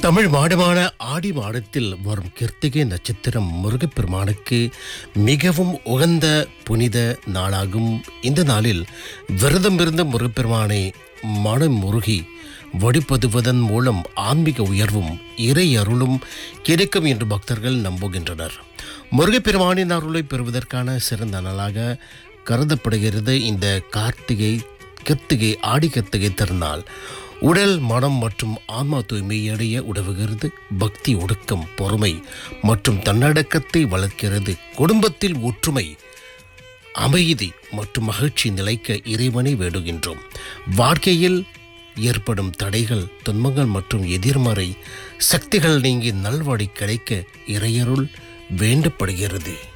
தமிழ் மாதமான ஆடி மாதத்தில் வரும் கிருத்திகை நட்சத்திரம் முருகப்பெருமானுக்கு மிகவும் உகந்த புனித நாளாகும் இந்த நாளில் விரதம் இருந்த முருகப்பெருமானை மனம் முருகி வழிபடுவதன் மூலம் ஆன்மீக உயர்வும் இறை அருளும் கிடைக்கும் என்று பக்தர்கள் நம்புகின்றனர் முருகப்பெருமானின் அருளை பெறுவதற்கான சிறந்த நாளாக கருதப்படுகிறது இந்த கார்த்திகை கிருத்திகை ஆடி கிருத்திகை திருநாள் உடல் மனம் மற்றும் ஆன்மா தூய்மையடைய உதவுகிறது பக்தி ஒடுக்கம் பொறுமை மற்றும் தன்னடக்கத்தை வளர்க்கிறது குடும்பத்தில் ஒற்றுமை அமைதி மற்றும் மகிழ்ச்சி நிலைக்க இறைவனை வேடுகின்றோம் வாழ்க்கையில் ஏற்படும் தடைகள் துன்பங்கள் மற்றும் எதிர்மறை சக்திகள் நீங்கி நல்வழி கிடைக்க இறையருள் வேண்டப்படுகிறது